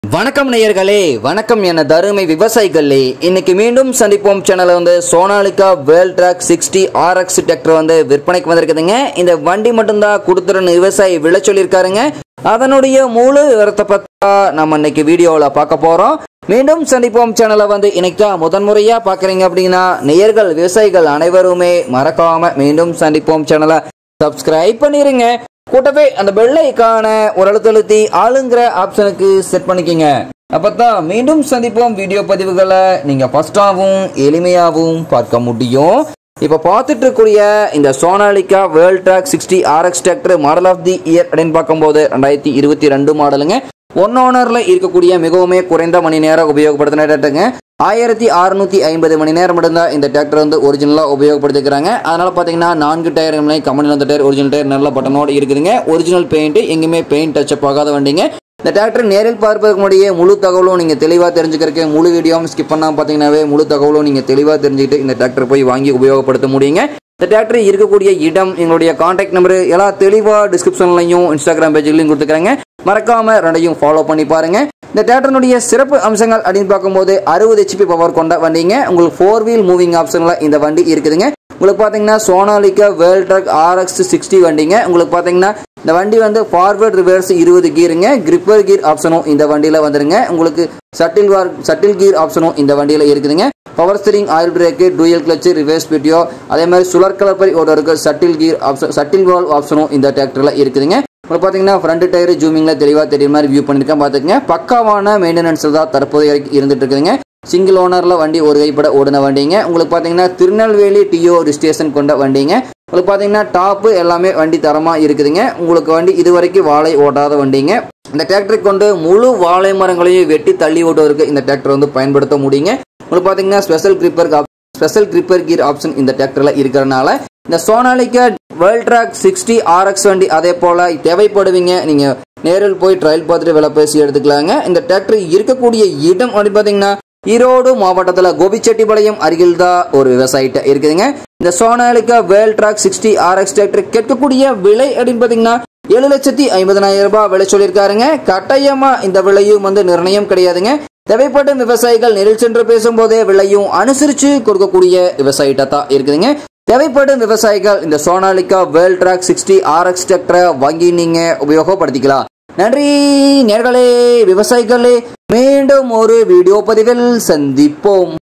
வணக்கம் நேயர்களே வணக்கம் என தருமை விவசாயிகளே இன்னைக்கு மீண்டும் சந்திப்போம் சேனல்ல வந்து Sonalika world track sixty RX tractor வந்து விற்பனைக்கு வந்திருக்குதுங்க இந்த வண்டி மட்டும்தான் கொடுத்துருன்னு விவசாயி விளை சொல்லியிருக்காருங்க அதனுடைய முழு விவரத்தை பத்தா நம்ம இன்னைக்கு வீடியோவில் பார்க்க போறோம் மீண்டும் சந்திப்போம் சேனலை வந்து இன்னைக்கு தான் முதன்முறையா பார்க்குறீங்க அப்படின்னா நேயர்கள் விவசாயிகள் அனைவருமே மறக்காம மீண்டும் சந்திப்போம் சேனலை சப்ஸ்கிரைப் பண்ணிருங்க கூட்டவே அந்த பெல் ஐக்கான ஒரு அழுத்தழுத்தி ஆளுங்கிற ஆப்ஷனுக்கு செட் பண்ணிக்கிங்க அப்பதான் மீண்டும் சந்திப்போம் வீடியோ பதிவுகளை நீங்க ஃபர்ஸ்டாகவும் எளிமையாகவும் பார்க்க முடியும் இப்போ பார்த்துட்டு இருக்கக்கூடிய இந்த Sonalika world track sixty RX tractor model of the year அப்படின்னு பார்க்கும்போது ரெண்டாயிரத்தி இருபத்தி ரெண்டு மாடலுங்க ஒன் ஓனர்ல இருக்கக்கூடிய மிகவுமே குறைந்த மணி நேரம் உபயோகப்படுத்தின டிராக்டருங்க ஆயிரத்தி அறுநூத்தி ஐம்பது மணி நேரம் மட்டும்தான் இந்த டிராக்டர் வந்து ஒரிஜினலாக உபயோகப்படுத்திக்கிறாங்க அதனால பார்த்தீங்கன்னா நான்கு டயர் கம்பெனியில் அந்த டயர் ஒரிஜினல் டயர் நல்ல பட்டனோடு இருக்குதுங்க ஒரிஜினல் பெயிண்ட் எங்கேயுமே பெயிண்ட் டச்சப் ஆகாத வண்டிங்க இந்த டிராக்டர் நேரில் பார்ப்பதற்கு முன்னாடியே முழு தகவலும் நீங்கள் தெளிவாக தெரிஞ்சுக்கிறதுக்கு முழு வீடியோவும் ஸ்கிப் பண்ணாமல் பார்த்தீங்கன்னாவே முழு தகவலும் நீங்கள் தெளிவாக தெரிஞ்சுக்கிட்டு இந்த டிராக்டர் போய் வாங்கி உபயோகப்படுத்த முடியுங்க இந்த டிராக்டர் இருக்கக்கூடிய இடம் எங்களுடைய காண்டாக்ட் நம்பர் எல்லாம் தெளிவாக டிஸ்கிரிப்ஷன்லையும் இன்ஸ்டாகிராம் பேஜ்லையும் கொடுத்துக்கிறேங்க மறக்காம ரெண்டையும் ஃபாலோ பண்ணி பாருங்க இந்த டிராக்டருடைய சிறப்பு அம்சங்கள் அப்படின்னு பார்க்கும்போது அறுபது ஹெச்பி பவர் கொண்ட வண்டிங்க உங்களுக்கு ஃபோர் வீல் மூவிங் ஆப்ஷன்ல இந்த வண்டி இருக்குதுங்க உங்களுக்கு பார்த்தீங்கன்னா Sonalika world track RX sixty வண்டிங்க உங்களுக்கு பார்த்தீங்கன்னா இந்த வண்டி வந்து ஃபார்வர்ட் ரிவர்ஸ் இருபது கீருங்க கிரிப்பர் கீர் ஆப்ஷனும் இந்த வண்டியில் வந்துருங்க உங்களுக்கு சட்டில் வார் சட்டில் கீர் ஆப்ஷனும் இந்த வண்டியில் இருக்குதுங்க power steering oil brake dual clutch reverse பிடியோ அதே மாதிரி சுழற் கலப்பரி ஓட இருக்க சட்டில் கீர் ஆப்ஷன் சட்டில் வால் ஆப்ஷனும் இந்த டிராக்டரில் இருக்குதுங்க உங்களுக்கு பார்த்தீங்கன்னா ஃப்ரண்ட் டயர் ஜூமிங்கில் தெளிவாக தெரியுற மாதிரி வியூ பண்ணியிருக்கேன் பார்த்துக்கங்க பக்காவான மெயின்டெனன்ஸ் தான் தற்போது வரைக்கும் இருந்துட்டு இருக்குதுங்க சிங்கிள் ஓனரில் வண்டி ஒரு கைப்பட ஓடின வண்டிங்க உங்களுக்கு பார்த்தீங்கன்னா திருநெல்வேலி டிஓ ரிஜிஸ்ட்ரேஷன் கொண்ட வண்டிங்க உங்களுக்கு பார்த்தீங்கன்னா டாப்பு எல்லாமே வண்டி தரமாக இருக்குதுங்க உங்களுக்கு வண்டி இது வரைக்கும் வாழை ஓட்டாத வண்டிங்க இந்த டிராக்டரை கொண்டு முழு வாழை மரங்களையும் வெட்டி தள்ளி ஓட்டுவதற்கு இந்த டிராக்டர் வந்து பயன்படுத்த முடியுங்க உங்களுக்கு பார்த்தீங்கன்னா special creeper special creeper gear option இந்த டிராக்டரில் இருக்கிறனால இந்த Sonalika world track sixty RX வண்டி அதே போல் தேவைப்படுவீங்க நீங்கள் நேரில் போய் ட்ரையல் பார்த்துட்டு விலை பேசி எடுத்துக்கலாங்க இந்த டிராக்டர் இருக்கக்கூடிய இடம் அப்படி பார்த்தீங்கன்னா ஈரோடு மாவட்டத்தில் கோபிச்செட்டிப்பாளையம் அருகில் தான் ஒரு விவசாயிட்ட இருக்குதுங்க இந்த Sonalika world track sixty RX tractor கேட்கக்கூடிய விலை அப்படின்னு பார்த்தீங்கன்னா ஏழு லட்சத்தி ஐம்பதனாயிரம் ரூபாய் விலை சொல்லியிருக்காருங்க கட்டாயமா இந்த விலையும் வந்து நிர்ணயம் கிடையாதுங்க தேவைப்படும் விவசாயிகள் நேரில் சென்று பேசும்போதே விலையும் அனுசரிச்சு கொடுக்கக்கூடிய விவசாயிட்ட தான் இருக்குதுங்க தேவைப்படும் விவசாயிகள் இந்த Sonalika world track sixty RX டிராக்டரை வாங்கி நீங்க உபயோகப்படுத்திக்கலாம் நன்றி நேர்களே விவசாயிகளே மீண்டும் ஒரு வீடியோ பதிவில் சந்திப்போம்